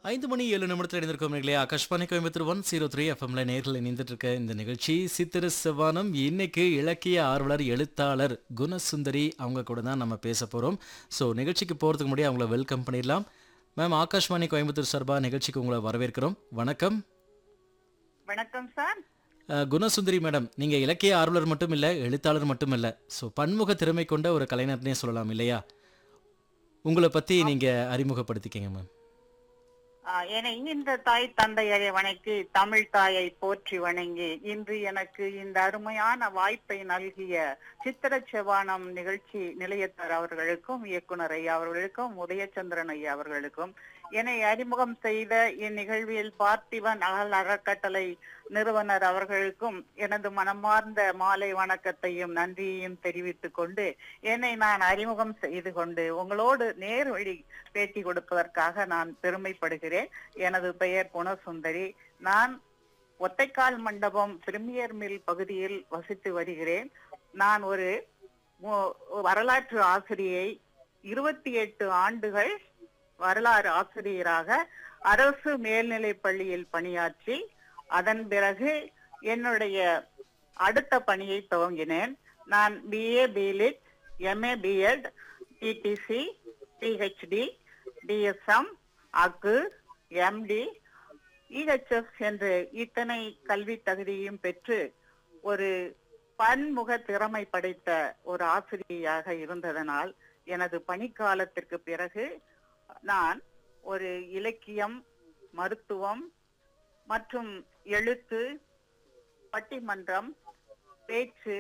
ஐந்து மணி ஏழு நிமிடத்தில் இணைந்திருக்கோம் நேர்களே Akashvani Coimbatore one zero three எஃப்எம்ல நேரில் இணைந்துட்டு இருக்க இந்த நிகழ்ச்சி சித்திர செவ்வானம் இன்னைக்கு இலக்கிய ஆர்வலர் எழுத்தாளர் குணசுந்தரி அவங்க கூட தான் நம்ம பேச போகிறோம் ஸோ நிகழ்ச்சிக்கு போகிறதுக்கு முன்னாடி அவங்கள வெல்கம் பண்ணிடலாம் மேம் ஆகாஷ்வாணி கோயம்புத்தூர் சார்பா நிகழ்ச்சிக்கு உங்களை வரவேற்கிறோம் வணக்கம் வணக்கம் சார் அஹ், குணசுந்தரி மேடம் நீங்கள் இலக்கிய ஆர்வலர் மட்டும் இல்லை எழுத்தாளர் மட்டும் இல்லை ஸோ பன்முக திறமை கொண்ட ஒரு கலைஞர்னே சொல்லலாம் இல்லையா உங்களை பற்றி நீங்கள் அறிமுகப்படுத்திக்கங்க மேம் ஆஹ், என்னை இந்த தாய் தந்தையரை வணங்கி தமிழ் தாயை போற்றி வணங்கி இன்று எனக்கு இந்த அருமையான வாய்ப்பை நல்கிய சித்திர செவ்வானம் நிகழ்ச்சி நிலையத்தார் அவர்களுக்கும் இயக்குனர் ஐயா அவர்களுக்கும் உதயச்சந்திரன் ஐயா அவர்களுக்கும் என்னை அறிமுகம் செய்த இந்நிகழ்வில் பார்த்திபன் அகல் அறக்கட்டளை நிறுவனர் அவர்களுக்கும் எனது மனமார்ந்த மாலை வணக்கத்தையும் நன்றியையும் தெரிவித்துக் கொண்டு என்னை நான் அறிமுகம் செய்து கொண்டு உங்களோடு நேர் வழி பேட்டி கொடுப்பதற்காக நான் பெருமைப்படுகிறேன் எனது பெயர் குணசுந்தரி நான் ஒத்தைக்கால் மண்டபம் பிரிமியர் மில் பகுதியில் வசித்து வருகிறேன் நான் ஒரு மு- வரலாற்று ஆசிரியை இருபத்தி எட்டு ஆண்டுகள் வரலாறு ஆசிரியராக அரசு மேல்நிலைப் பள்ளியில் பணியாற்றி அதன் பிறகு என்னுடைய அடுத்த பணியை துவங்கினேன் நான் BA BLit MA BEd TTC PhD DSM அக்கு எம்டி இஹெச்எஸ் என்று இத்தனை கல்வி தகுதியும் பெற்று ஒரு பன்முக திறமை படைத்த ஒரு ஆசிரியையாக இருந்ததனால் எனது பணிக்காலத்திற்கு பிறகு நான் ஒரு இலக்கியம் மருத்துவம் மற்றும் எழுத்து பட்டிமன்றம் பேச்சு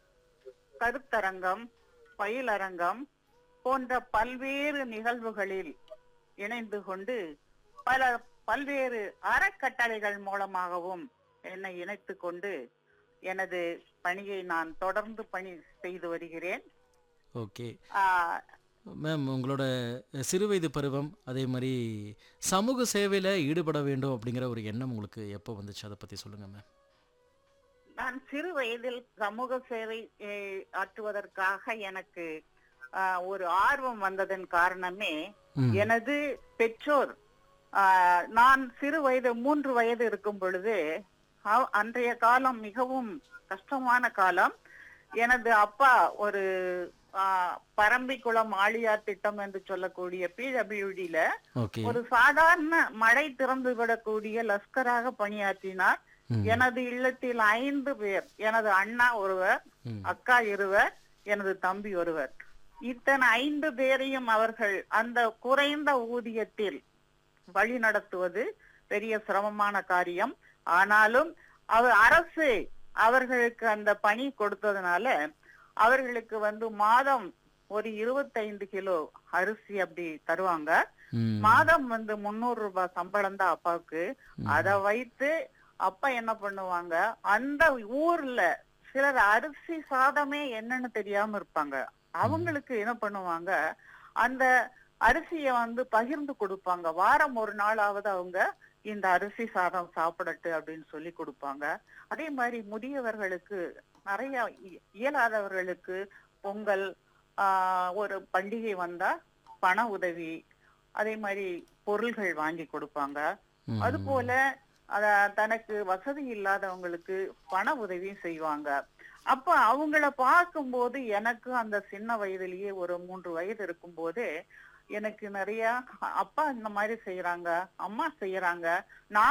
கருத்தரங்கம் பயிலரங்கம் போன்ற பல்வேறு நிகழ்வுகளில் இணைந்து கொண்டு பல பல்வேறு அறக்கட்டளைகள் மூலமாகவும் என்னை இணைத்துக் கொண்டு எனது பணியை நான் தொடர்ந்து பணி செய்து வருகிறேன் ஓகே ஆஹ், மேம் உங்களோட சிறுவயது பருவம் அதே மாதிரி சமூக சேவையில் ஈடுபட வேண்டும் அப்படிங்கிற ஒரு எண்ணம் உங்களுக்கு எப்போ வந்துச்சு அதை பற்றி சொல்லுங்கள் மேம் நான் சிறு வயதில் சமூக சேவை eh, ஆற்றுவதற்காக எனக்கு ஆஹ், ஒரு ஆர்வம் வந்ததன் காரணமே ம். எனது பெற்றோர் ஆஹ், நான் சிறு வயது மூன்று வயது இருக்கும் பொழுது அ- அன்றைய காலம் மிகவும் கஷ்டமான காலம் எனது அப்பா ஒரு ஆஹ், பரம்பிக்குளம் ஆழியார் திட்டம் என்று சொல்லக்கூடிய பிடபிள்யூடியில ஓகே ஒரு சாதாரண மழை திறந்து விடக்கூடிய லஸ்கராக பணியாற்றினார் ம். எனது இல்லத்தில் ஐந்து பேர் எனது அண்ணா ஒருவர் ம். அக்கா இருவர் எனது தம்பி ஒருவர் இத்தனை ஐந்து பேரையும் அவர்கள் அந்த குறைந்த ஊதியத்தில் வழி நடத்துவது பெரிய சிரமமான காரியம் ஆனாலும் அவர் அரசு அவர்களுக்கு அந்த பணி கொடுத்ததுனால அவர்களுக்கு வந்து மாதம் ஒரு இருபத்தைந்து கிலோ அரிசி அப்படி தருவாங்க ம். மாதம் வந்து முன்னூறு ரூபாய் சம்பளம் தான் அப்பாவுக்கு அத வைத்து அப்பா என்ன பண்ணுவாங்க அந்த ஊர்ல சிலர் அரிசி சாதமே என்னன்னு தெரியாம இருப்பாங்க அவங்களுக்கு என்ன பண்ணுவாங்க அந்த அரிசிய வந்து பகிர்ந்து கொடுப்பாங்க வாரம் ஒரு நாளாவது அவங்க இந்த அரிசி சாதம் சாப்பிடட்டு அப்படின்னு சொல்லி கொடுப்பாங்க அதே மாதிரி முதியவர்களுக்கு நிறைய இ- இயலாதவர்களுக்கு பொங்கல் ஆஹ், ஒரு பண்டிகை வந்தா பண உதவி அதே மாதிரி பொருள்கள் வாங்கி கொடுப்பாங்க ம். அது போல அத தனக்கு வசதி இல்லாதவங்களுக்கு பண உதவியும் செய்வாங்க அப்ப அவங்கள பார்க்கும்போது எனக்கு அந்த சின்ன வயதிலேயே ஒரு மூன்று வயது இருக்கும்போது எனக்கு நிறைய அப்பா இந்த மாதிரி செய்யறாங்க அம்மா செய்யறாங்க நான்